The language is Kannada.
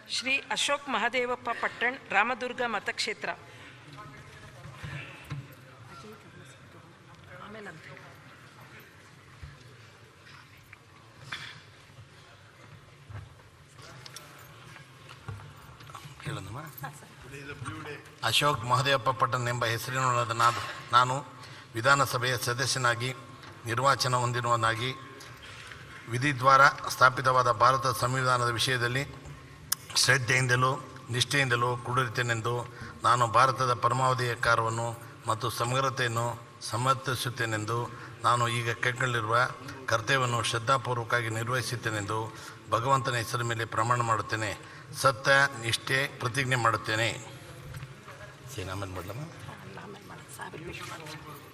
ಶ್ರೀ ಅಶೋಕ್ ಮಹದೇವಪ್ಪ ಪಟ್ಟಣ್ ರಾಮದುರ್ಗ ಮತಕ್ಷೇತ್ರ ಆಮೇಲಂತೆ. ಹೇಳೋಣಮ್ಮ ಅಶೋಕ್ ಮಹದೇವಪ್ಪ ಪಟ್ಟಣ್ ಎಂಬ ಹೆಸರಿನುಳ್ಳದ ನಾನು ನಾನು ವಿಧಾನಸಭೆಯ ಸದಸ್ಯನಾಗಿ ನಿರ್ವಾಚನ ಹೊಂದಿರುವನಾಗಿ ವಿಧಿದ್ವಾರ ಸ್ಥಾಪಿತವಾದ ಭಾರತ ಸಂವಿಧಾನದ ವಿಷಯದಲ್ಲಿ ಶ್ರದ್ಧೆಯಿಂದಲೂ ನಿಷ್ಠೆಯಿಂದಲೂ ಕೂಡಿರುತ್ತೇನೆಂದು ನಾನು ಭಾರತದ ಪರಮಾವಧಿಯ ಕಾರ್ಯವನ್ನು ಮತ್ತು ಸಮಗ್ರತೆಯನ್ನು ಸಮರ್ಥಿಸುತ್ತೇನೆಂದು ನಾನು ಈಗ ಕೈಗೊಂಡಿರುವ ಕರ್ತವ್ಯವನ್ನು ಶ್ರದ್ಧಾಪೂರ್ವಕವಾಗಿ ನಿರ್ವಹಿಸುತ್ತೇನೆಂದು ಭಗವಂತನ ಹೆಸರ ಮೇಲೆ ಪ್ರಮಾಣ ಮಾಡುತ್ತೇನೆ ಸತ್ಯ ನಿಷ್ಠೆ ಪ್ರತಿಜ್ಞೆ ಮಾಡುತ್ತೇನೆ ಸೇನಾಮನ್ ಮಾಡಲಮ್ಮ ಆಮೇಲೆ ಮಾಡೋದು, ಸಾವಿರ ವಿಷಯ ಮಾಡೋದು.